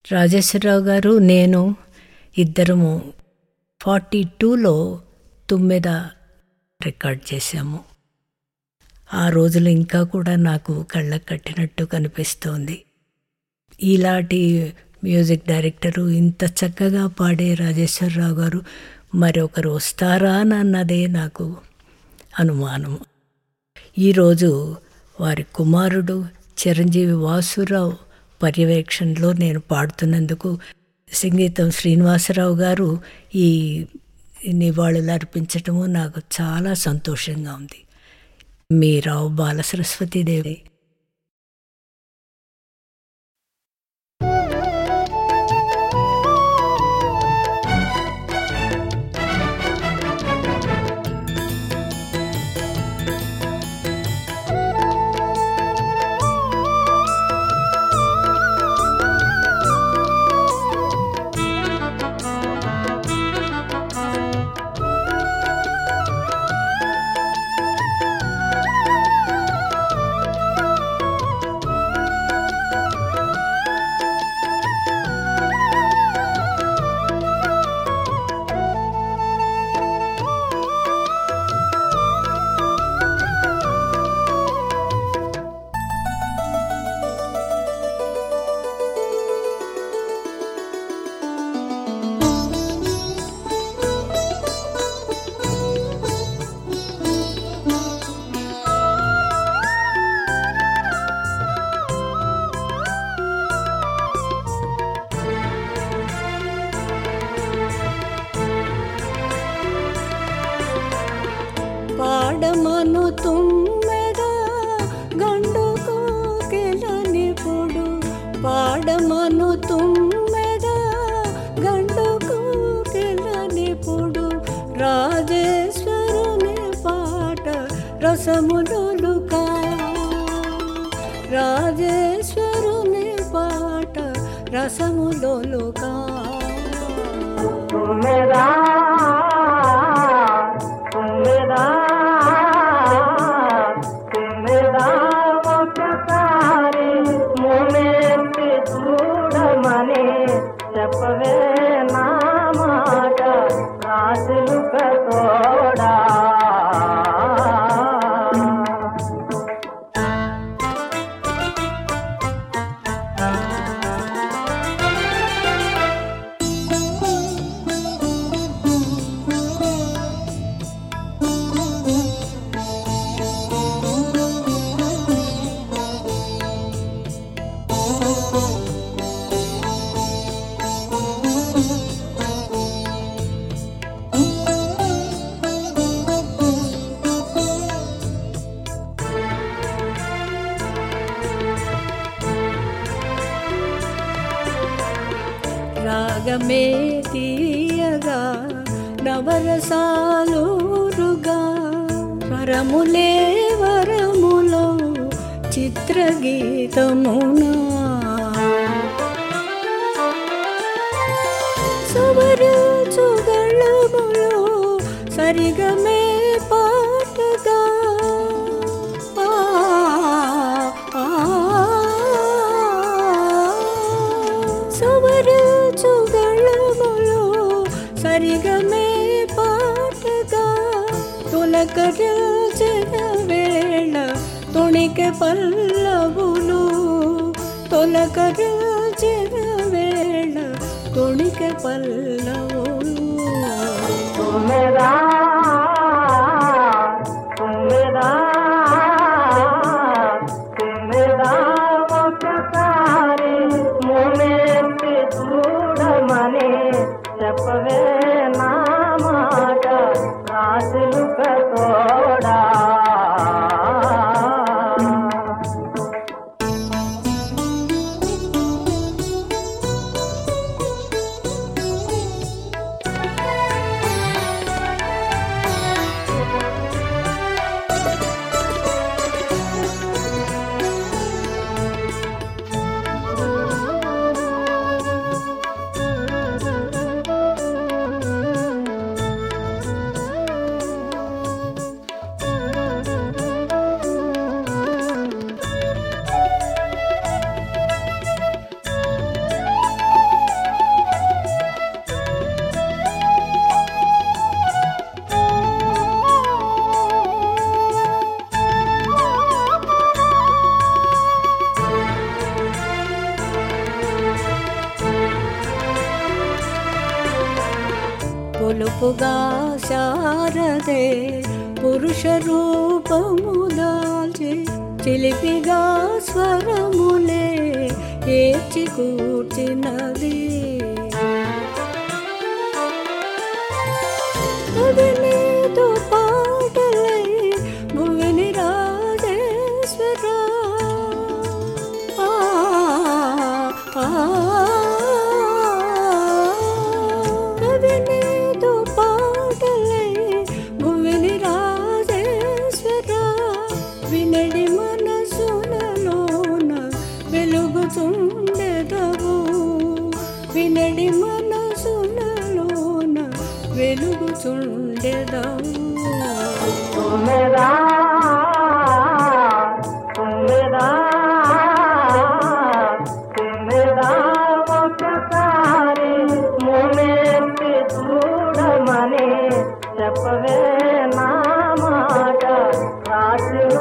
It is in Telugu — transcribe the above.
రాజేశ్వరరావు గారు నేను ఇద్దరము ఫార్టీ టూలో తుమ్మెద రికార్డ్ చేశాము ఆ రోజులు ఇంకా కూడా నాకు కళ్ళకు కట్టినట్టు కనిపిస్తోంది ఇలాంటి మ్యూజిక్ డైరెక్టరు ఇంత చక్కగా పాడే రాజేశ్వరరావు గారు మరొకరు వస్తారా అని అన్నదే నాకు అనుమానం ఈరోజు వారి కుమారుడు చిరంజీవి వాసురావు పర్యవేక్షణలో నేను పాడుతున్నందుకు సంగీతం శ్రీనివాసరావు గారు ఈ నివాళులు అర్పించటము నాకు చాలా సంతోషంగా ఉంది మీ రావు బాలసరస్వతీదేవి పాడమను తుమ్మెద గండు కోకిలనిపుడు పాడమను తుమ్మెద గండు కోకిలనిపుడు రాజేశ్వరుని పాట రసములులుకా రాజేశ్వరుని పాట రసములులుకా తుమ్మెదా తుమ్మెదా తుమ్మెదా ఒకసారి మునేసి చూడమని చెప్పవే నా మాట రాజులు తోడా రాగమే తీయగా నవరసాలూరుగా వరములే వరములో చిత్రగీతమునా సవరచుగళములో సరిగమే పాటగా ఆ, ఆ, సవరచుగళములో సరిగమే పాటగా తొలకరించిన వేళ తొణికె పల్లవులు తొలకరించిన వేళ తొణికె పల్లవులు తుమ్మెదా తుమ్మెదా తుమ్మెదా ఒకసారి మునేసి చూడమని చెప్పవే నా మాట రాజులు తోడా కొలుపుగా శారదే పురుష రూపము దాల్చి చిలిపిగా స్వరములే ఏచి కూర్చినది అది నీతో పాటలై భువని రాజేశ్వర ఆ, ఆ, అది నీతో పాటలై భువని రాజేశ్వర వినడి మనసులలోన వెలుగుచుండెదవు వినడి మనసులలోన వెలుగుచుండెదవు తుమ్మెదా తుమ్మెదా తుమ్మెదా ఒకసారి మునెత్తి చూడమని చెప్పవే నా మాట రాసిన